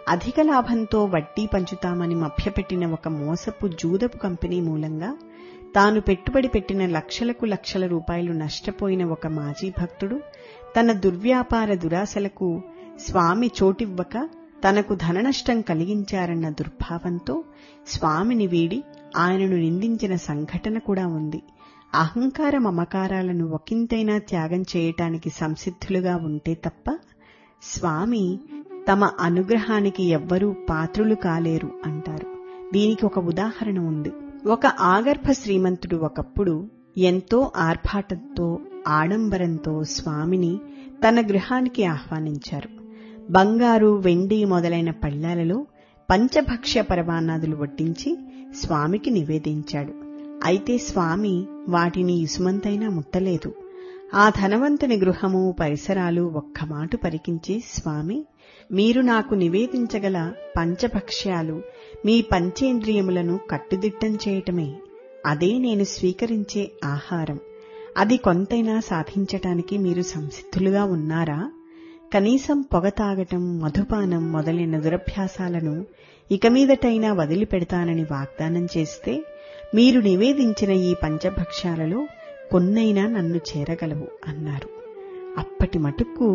అధిక లాభంతో వడ్డీ పంచుతామని మభ్యపెట్టిన ఒక మోసపు జూదపు కంపెనీ మూలంగా తాను పెట్టుబడి పెట్టిన లక్షలకు లక్షల రూపాయలు నష్టపోయిన ఒక మాజీ భక్తుడు తన దుర్వ్యాపార దురాశలకు స్వామి చోటివ్వక తనకు ధననష్టం కలిగించారన్న దుర్భావంతో స్వామిని వీడి ఆయనను నిందించిన సంఘటన కూడా ఉంది అహంకార మమకారాలను ఒకంతైనా త్యాగం చేయటానికి సంసిద్ధులుగా ఉంటే తప్ప స్వామి తమ అనుగ్రహానికి ఎవ్వరూ పాత్రులు కాలేరు అంటారు దీనికి ఒక ఉదాహరణ ఉంది ఒక ఆగర్భ శ్రీమంతుడు ఒకప్పుడు ఎంతో ఆర్భాటంతో ఆడంబరంతో స్వామిని తన గృహానికి ఆహ్వానించారు బంగారు వెండి మొదలైన పళ్ళాలలో పంచభక్ష్య పరమాన్నాదులు వడ్డించి స్వామికి నివేదించాడు అయితే స్వామి వాటిని ఇసుమంతైనా ముట్టలేదు ఆ ధనవంతుని గృహము పరిసరాలు ఒక్క మాటు పరికించి స్వామి మీరు నాకు నివేదించగల పంచభక్ష్యాలు మీ పంచేంద్రియములను కట్టుదిట్టం చేయటమే అదే నేను స్వీకరించే ఆహారం అది కొంతైనా సాధించటానికి మీరు సంసిద్ధులుగా ఉన్నారా కనీసం పొగ తాగటం మధుపానం మొదలైన దురభ్యాసాలను ఇక మీదటైనా వదిలిపెడతానని వాగ్దానం చేస్తే మీరు నివేదించిన ఈ పంచభక్ష్యాలలో కొన్నైనా నన్ను చేరగలవు అన్నారు అప్పటి మటుక్కు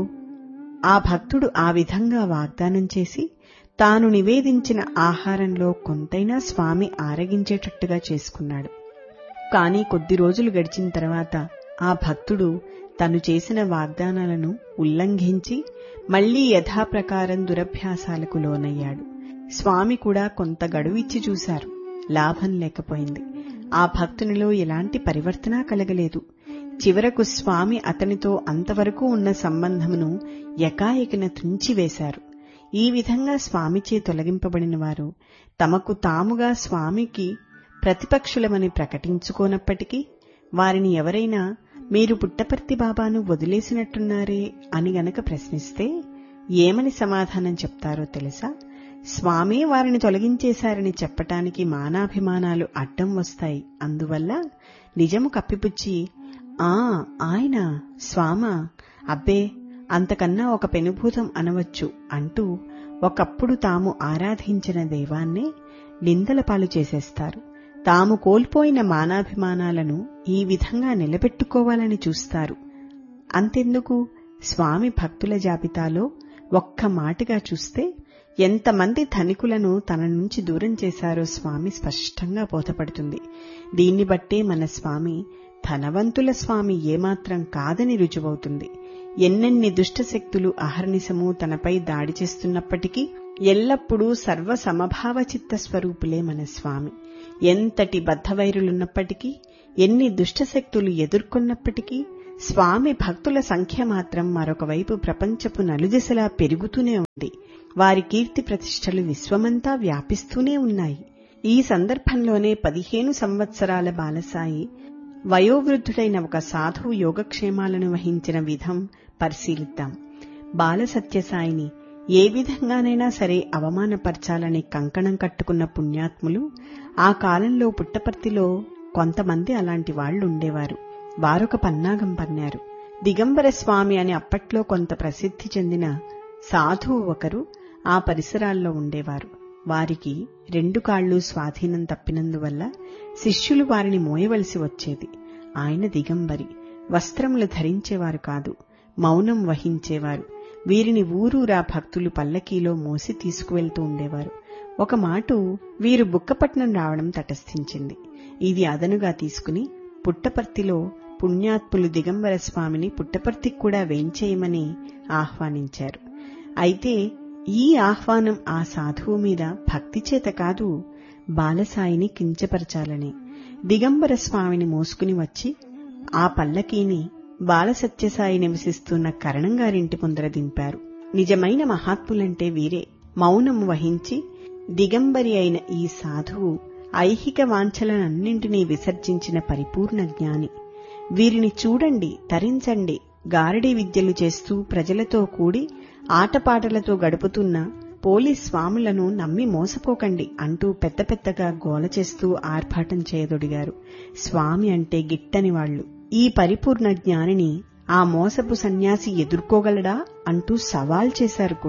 ఆ భక్తుడు ఆ విధంగా వాగ్దానం చేసి తాను నివేదించిన ఆహారంలో కొంతైనా స్వామి ఆరగించేటట్టుగా చేసుకున్నాడు కాని కొద్ది రోజులు గడిచిన తర్వాత ఆ భక్తుడు తను చేసిన వాగ్దానాలను ఉల్లంఘించి మళ్లీ యథాప్రకారం దురభ్యాసాలకు లోనయ్యాడు స్వామి కూడా కొంత గడువిచ్చి చూశారు లాభం లేకపోయింది ఆ భక్తునిలో ఎలాంటి పరివర్తన కలగలేదు చివరకు స్వామి అతనితో అంతవరకు ఉన్న సంబంధమును ఎకాఎకిన తుంచివేశారు ఈ విధంగా స్వామిచే తొలగింపబడిన వారు తమకు తాముగా స్వామికి ప్రతిపక్షులమని ప్రకటించుకోనప్పటికీ వారిని ఎవరైనా మీరు పుట్టపర్తి బాబాను వదిలేసినట్టున్నారే అని గనక ప్రశ్నిస్తే ఏమని సమాధానం చెప్తారో తెలుసా స్వామి వారిని తొలగించేశారని చెప్పటానికి మానాభిమానాలు అడ్డం వస్తాయి అందువల్ల నిజము కప్పిపుచ్చి ఆ ఆయన స్వామ అబ్బే అంతకన్నా ఒక పెనుభూతం అనవచ్చు అంటూ ఒకప్పుడు తాము ఆరాధించిన దైవాన్నే నిందల పాలు చేసేస్తారు తాము కోల్పోయిన మానాభిమానాలను ఈ విధంగా నిలబెట్టుకోవాలని చూస్తారు అంతెందుకు స్వామి భక్తుల జాబితాలో ఒక్క మాటగా చూస్తే ఎంతమంది ధనికులను తన నుంచి దూరం చేశారో స్వామి స్పష్టంగా బోధపడుతుంది దీన్ని బట్టే మన స్వామి ధనవంతుల స్వామి ఏమాత్రం కాదని రుజువవుతుంది ఎన్నెన్ని దుష్టశక్తులు అహర్నిశము తనపై దాడి చేస్తున్నప్పటికీ ఎల్లప్పుడూ సర్వ సమభావ చిత్త స్వరూపులే మన స్వామి ఎంతటి బద్ధవైరులున్నప్పటికీ ఎన్ని దుష్టశక్తులు ఎదుర్కొన్నప్పటికీ స్వామి భక్తుల సంఖ్య మాత్రం మరొక వైపు ప్రపంచపు నలుదిశలా పెరుగుతూనే ఉంది వారి కీర్తి ప్రతిష్టలు విశ్వమంతా వ్యాపిస్తూనే ఉన్నాయి ఈ సందర్భంలోనే పదిహేను సంవత్సరాల బాలసాయి వయోవృద్ధుడైన ఒక సాధువు యోగక్షేమాలను వహించిన విధం పరిశీలిద్దాం బాల సత్యసాయిని ఏ విధంగానైనా సరే అవమానపరచాలని కంకణం కట్టుకున్న పుణ్యాత్ములు ఆ కాలంలో పుట్టపర్తిలో కొంతమంది అలాంటి వాళ్లు ఉండేవారు వారొక పన్నాగం పన్నారు దిగంబర స్వామి అని అప్పట్లో కొంత ప్రసిద్ధి చెందిన సాధువు ఒకరు ఆ పరిసరాల్లో ఉండేవారు వారికి రెండు కాళ్లు స్వాధీనం తప్పినందువల్ల శిష్యులు వారిని మోయవలసి వచ్చేది ఆయన దిగంబరి వస్త్రములు ధరించేవారు కాదు మౌనం వహించేవారు వీరిని ఊరూరా భక్తులు పల్లకీలో మోసి తీసుకువెళ్తూ ఉండేవారు ఒక మాటు వీరు బుక్కపట్నం రావడం తటస్థించింది ఇది అదనుగా తీసుకుని పుట్టపర్తిలో పుణ్యాత్ములు దిగంబర స్వామిని పుట్టపర్తికి కూడా వేంచేయమని ఆహ్వానించారు అయితే ఈ ఆహ్వానం ఆ సాధువు మీద భక్తి చేత కాదు బాలసాయిని కించపరచాలని దిగంబర స్వామిని మోసుకుని వచ్చి ఆ పల్లకీని బాలసత్యసాయి నివసిస్తున్న కరణంగారింటి ముందర దింపారు నిజమైన మహాత్ములంటే వీరే మౌనం వహించి దిగంబరి అయిన ఈ సాధువు ఐహిక వాంఛలనన్నింటినీ విసర్జించిన పరిపూర్ణ జ్ఞాని వీరిని చూడండి తరించండి గారడీ విద్యలు చేస్తూ ప్రజలతో కూడి ఆటపాటలతో గడుపుతున్న పోలీస్ స్వాములను నమ్మి మోసపోకండి అంటూ పెద్ద పెద్దగా గోల చేస్తూ ఆర్భాటం చేయదొడిగారు స్వామి అంటే గిట్టని వాళ్లు ఈ పరిపూర్ణ జ్ఞానిని ఆ మోసపు సన్యాసి ఎదుర్కోగలడా అంటూ సవాల్ చేశారు కూడా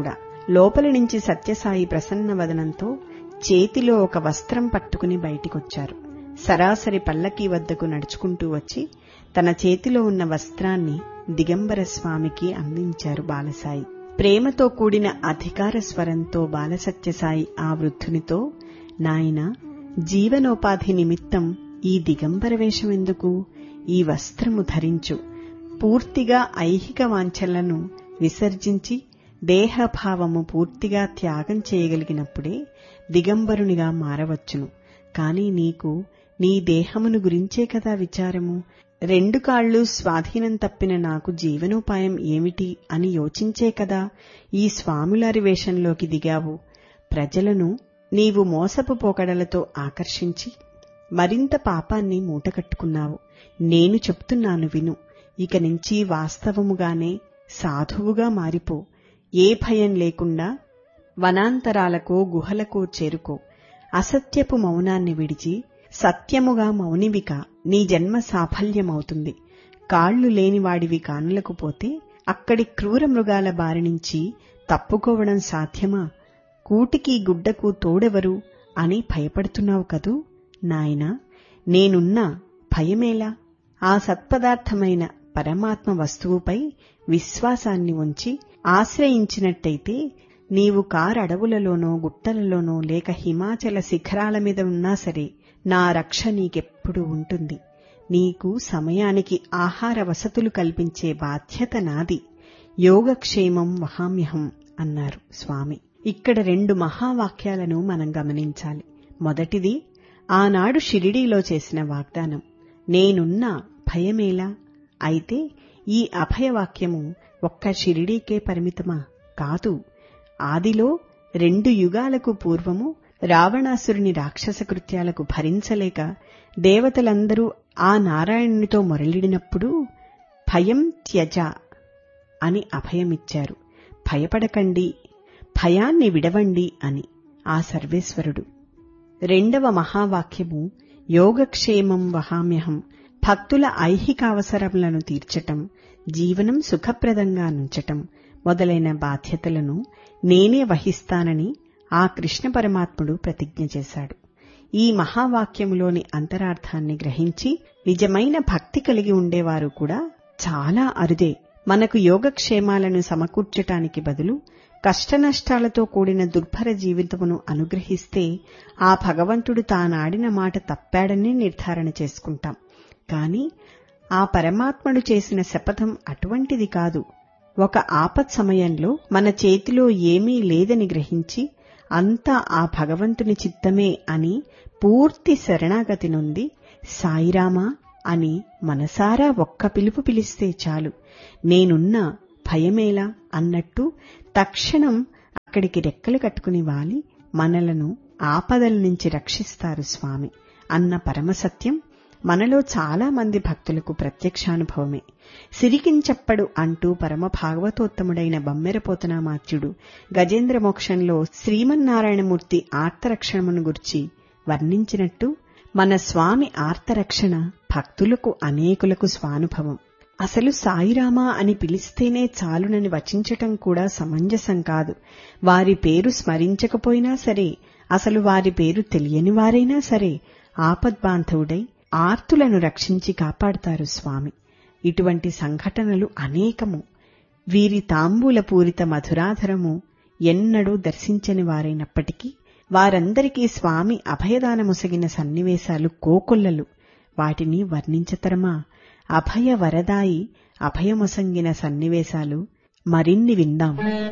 లోపలి నుంచి సత్యసాయి ప్రసన్న వదనంతో చేతిలో ఒక వస్త్రం పట్టుకుని బయటికొచ్చారు సరాసరి పల్లకీ వద్దకు నడుచుకుంటూ వచ్చి తన చేతిలో ఉన్న వస్త్రాన్ని దిగంబర స్వామికి అందించారు బాలసాయి ప్రేమతో కూడిన అధికార స్వరంతో బాలసత్యసాయి ఆ వృద్ధునితో నాయన జీవనోపాధి నిమిత్తం ఈ దిగంబర వేషం ఎందుకు ఈ వస్త్రము ధరించు పూర్తిగా ఐహిక వాంఛలను విసర్జించి దేహభావము పూర్తిగా త్యాగం చేయగలిగినప్పుడే దిగంబరునిగా మారవచ్చును కాని నీకు నీ దేహమును గురించే కదా విచారము రెండు కాళ్ళు స్వాధీనం తప్పిన నాకు జీవనోపాయం ఏమిటి అని యోచించే కదా ఈ స్వాములారి వేషంలోకి దిగావు ప్రజలను నీవు మోసపు పోకడలతో ఆకర్షించి మరింత పాపాన్ని మూటకట్టుకున్నావు నేను చెప్తున్నాను విను ఇక నుంచి వాస్తవముగానే సాధువుగా మారిపో ఏ భయం లేకుండా వనాంతరాలకో గుహలకో చేరుకో అసత్యపు మౌనాన్ని విడిచి సత్యముగా మౌనివిక నీ జన్మ సాఫల్యమవుతుంది కాళ్లు లేనివాడివి కానులకు పోతే అక్కడి క్రూర మృగాల బారి నుంచి తప్పుకోవడం సాధ్యమా కూటికి గుడ్డకు తోడెవరు అని భయపడుతున్నావు కదూ నాయనా నేనున్నా భయమేలా ఆ సత్పదార్థమైన పరమాత్మ వస్తువుపై విశ్వాసాన్ని ఉంచి ఆశ్రయించినట్టయితే నీవు కారడవులలోనో గుట్టలలోనో లేక హిమాచల శిఖరాల మీద ఉన్నా సరే నా రక్ష నీకెప్పుడు ఉంటుంది నీకు సమయానికి ఆహార వసతులు కల్పించే బాధ్యత నాది యోగక్షేమం వహామ్యహం అన్నారు స్వామి ఇక్కడ రెండు మహావాక్యాలను మనం గమనించాలి మొదటిది ఆనాడు షిరిడీలో చేసిన వాగ్దానం నేనున్నా భయమేలా అయితే ఈ అభయవాక్యము ఒక్క షిరిడీకే పరిమితమా కాదు ఆదిలో రెండు యుగాలకు పూర్వము రావణాసురుని రాక్షస కృత్యాలకు భరించలేక దేవతలందరూ ఆ నారాయణునితో మొరలిడినప్పుడు భయం త్యజ అని అభయమిచ్చారు భయపడకండి భయాన్ని విడవండి అని ఆ సర్వేశ్వరుడు రెండవ మహావాక్యము యోగక్షేమం వహామ్యహం భక్తుల ఐహిక అవసరములను తీర్చటం జీవనం సుఖప్రదంగా నుంచటం మొదలైన బాధ్యతలను నేనే వహిస్తానని ఆ కృష్ణ పరమాత్ముడు ప్రతిజ్ఞ చేశాడు ఈ మహావాక్యములోని అంతరార్థాన్ని గ్రహించి నిజమైన భక్తి కలిగి ఉండేవారు కూడా చాలా అరుదే మనకు యోగక్షేమాలను సమకూర్చటానికి బదులు కష్టనష్టాలతో కూడిన దుర్భర జీవితమును అనుగ్రహిస్తే ఆ భగవంతుడు తానాడిన మాట తప్పాడని నిర్ధారణ చేసుకుంటాం కాని ఆ పరమాత్ముడు చేసిన శపథం అటువంటిది కాదు ఒక ఆపత్ సమయంలో మన చేతిలో ఏమీ లేదని గ్రహించి అంతా ఆ భగవంతుని చిత్తమే అని పూర్తి శరణాగతి నుండి సాయిరామా అని మనసారా ఒక్క పిలుపు పిలిస్తే చాలు నేనున్నా భయమేలా అన్నట్టు తక్షణం అక్కడికి రెక్కలు కట్టుకుని వాలి మనలను ఆపదల నుంచి రక్షిస్తారు స్వామి అన్న పరమసత్యం మనలో చాలా మంది భక్తులకు ప్రత్యక్షానుభవమే సిరికించప్పడు అంటూ పరమ భాగవతోత్తముడైన బమ్మెరపోతనామాత్యుడు గజేంద్ర మోక్షంలో శ్రీమన్నారాయణమూర్తి ఆర్తరక్షణమును గుర్చి వర్ణించినట్టు మన స్వామి ఆర్తరక్షణ భక్తులకు అనేకులకు స్వానుభవం అసలు సాయిరామా అని పిలిస్తేనే చాలునని వచించటం కూడా సమంజసం కాదు వారి పేరు స్మరించకపోయినా సరే అసలు వారి పేరు తెలియని వారైనా సరే ఆపద్బాంధవుడై ఆర్తులను రక్షించి కాపాడుతారు స్వామి ఇటువంటి సంఘటనలు అనేకము వీరి తాంబూల పూరిత మధురాధరము ఎన్నడూ దర్శించని వారైనప్పటికీ వారందరికీ స్వామి అభయదానముసగిన సన్నివేశాలు కోకొల్లలు వాటిని వర్ణించతరమా అభయ వరదాయి అభయమొసంగిన సన్నివేశాలు మరిన్ని విందాం